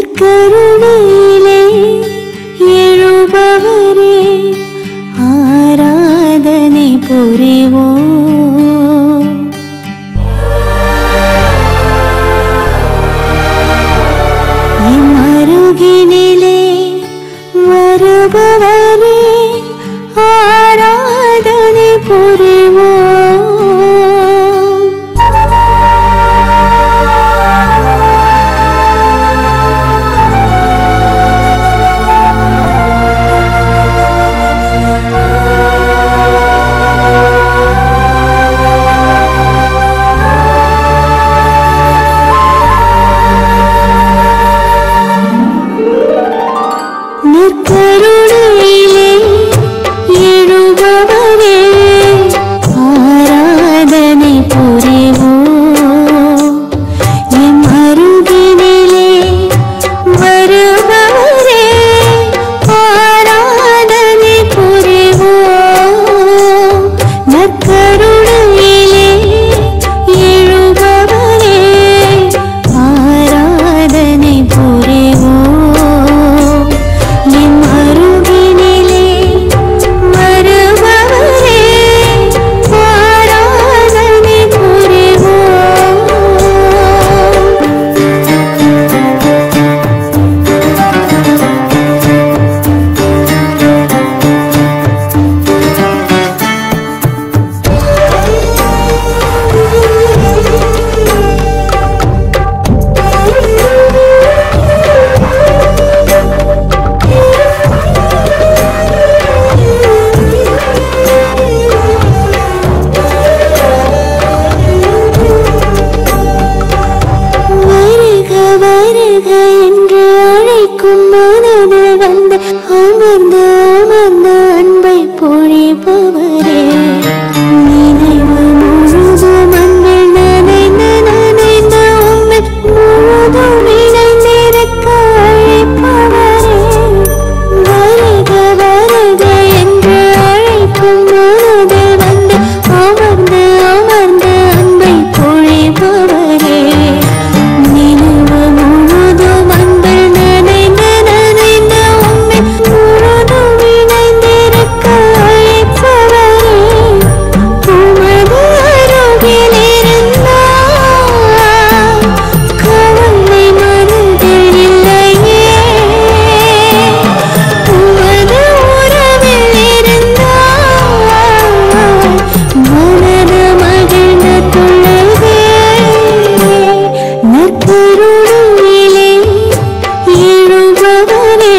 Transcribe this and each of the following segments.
நற்கருணையிலே எழுபவரே ஆராதனை புரிவோம் எம் அருகினிலே வருபவரே ஆராதனை புரிவோம் நற்கருணையிலே எழுபவரே ஆராதனை புரிவோம் எம் அருகினிலே வருபவரே ஆராதனை புரிவோம் நற்கருணையிலே எழுபவரே ஆராதனை புரிவோம் எம் அருகினிலே வருபவரே ஆராதனை புரிவோம் வருக வருக என்று அழைக்கும் மனது வந்து அமர்ந்து அமர்ந்து அன்பை பொழிபவரே நினைவு முழுதும் அன்பில் நனைந்து நனைந்து உம்மை முழுதும் இணைந்திருக்க அழைப்பவரே வருக வருக என்று அழைக்கும் மனது வந்து அமர்ந்து அமர்ந்து அன்பை பொழிபவரே நினைவு முழுதும் அன்பில் நனைந்து நனைந்து உம்மை முழுதும் இணைந்திருக்க அழைப்பவரே உமது அருகில் இருந்தால் கவலை மனதில் இல்லையே உமது உறவில் இருந்தால் மனது மகிழ்ந்து துள்ளுதே நற்கருணையிலே எழுபவரே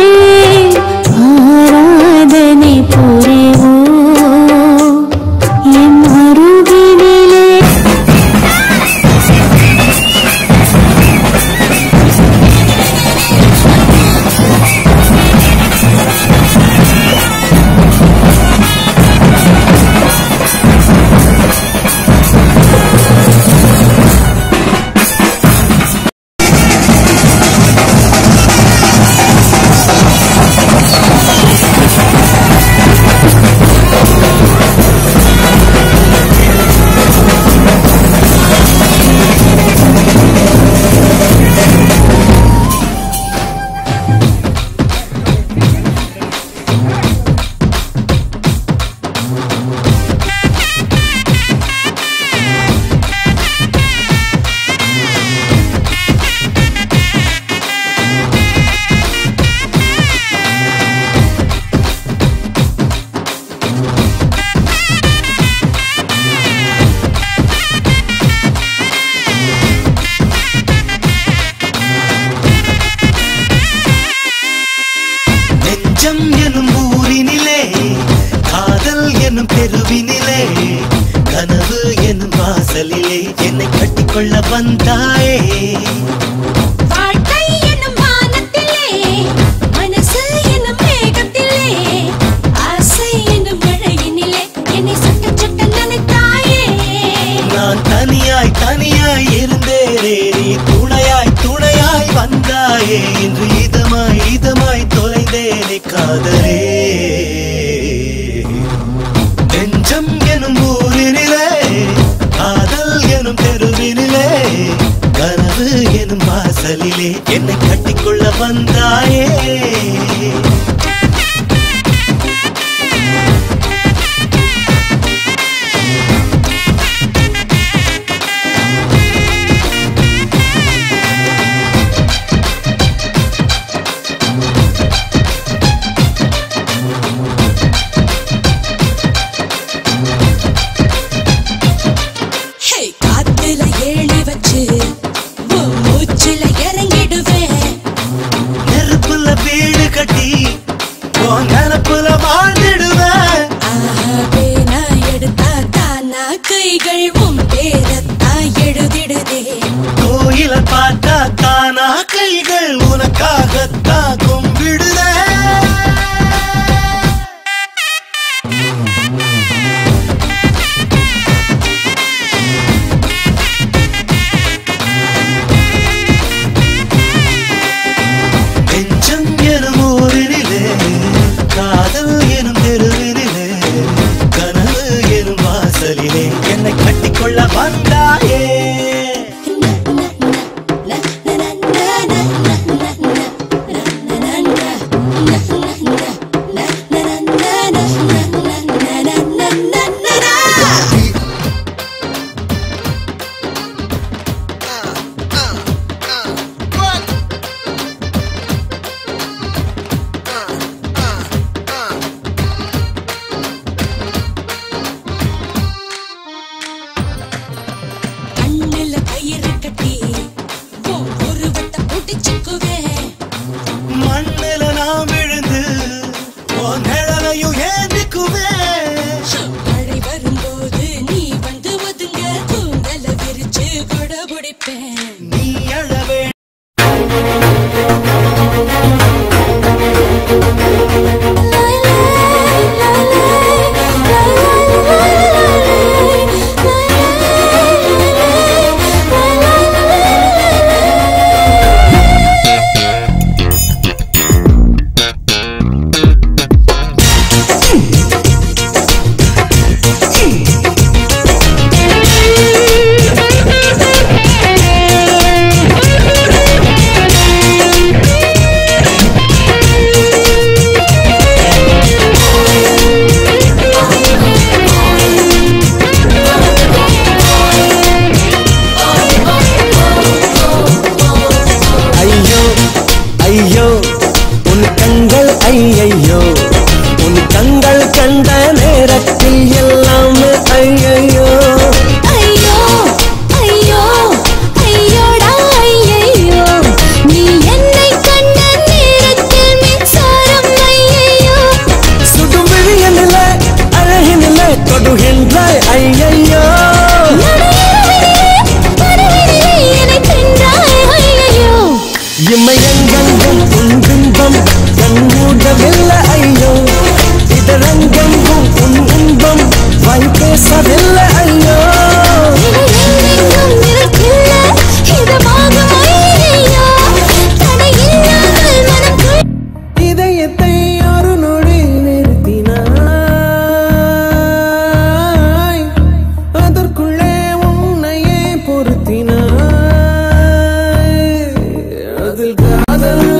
ஆராதனை புரிவோம் எம் அருகினிலே நெஞ்சம் எனும் ஊரினிலே காதல் எனும் தெருவினிலே கனவு எனும் வாசலிலே என்னை கட்டிக்கொள்ள வந்தாயே வாழ்க்கை என்னும் வானத்திலே மனசு என்னும் மேகத்திலே ஆசை என்னும் மழையினிலே என்னை சுட்ட சுட்ட நினைத்தாயே நான் தனியாய் தனியாய் இருந்தேனே நீ துணையாய் துணையாய் வந்தாயே இன்று இதமாய் இதமாய் தொலைந்தேனே காதலே நெஞ்சம் எனும் ஊரினிலே காதல் எனும் தெருவினிலே கனவு எனும் வாசலிலே என்னை கட்டிக்கொள்ள வந்தாயே ஹே காத்துல ஏணி வச்சு உன் மூச்சுல இறங்கிடுவேன் நெருப்புல வீடு கட்டி உன் நினப்புல வாழ்ந்துடுவேன் ஆஹாவே நான் எடுத்தா தானா கைகள் உன் பேரத்தான் எழுதிடுதே கோயில பார்த்தா தானா கைகள் உனக்காகத்தான் கும்பிடுதே நெஞ்சம் எனும் ஊரினிலே காதல் எனும் தெருவினிலே கனவு எனும் வாசலிலே என்னை கட்டிக்கொள்ள வந்தாயே கண்ணுல கயிறு கட்டி உன் உருவத்தை புடிச்சுக்குவேன் மண்ணில நான் விழுந்து உன் நிழலையும் ஏந்திக்குவேன் மழை வரும்போது நீ வந்து ஒதுங்க கூந்தல விரிச்சு கொட பிடிப்பேன் நீ அழவே ஐயோ ஐயோ உன் கண்கள் ஐயையோ உன் கண்கள் கண்ட நேரத்தில் எல்லாமே ஐயையோ ஐயோ ஐயோ ஐயோடா ஐயையோ நீ என்னை கண்ட நேரத்தில் மின்சாரம் ஐயையோ சுடும் விழியனிலே அழகினிலே தொடுகின்றாய் ஐயையோ மறுவினிலே என்னை தின்றாய் ஐயையோ இம்மை எங்கெங்கும் உன் பிம்பம் கண்மூடவில்லை ஐயோ இதழங்கெங்கும் உன் இன்பம் வாய் பேசவில்லை ஐயோ இதையெங்கும் நிறுத்தில்ல இதமாகும் ஐயையோ தடையில்லாமல் மனம் கொள் இதயத்தை ஒரு நொடி நிறுத்தினாய் அதற்குள்ளே உன்னையே பொருத்தினாய் அதில் காதல்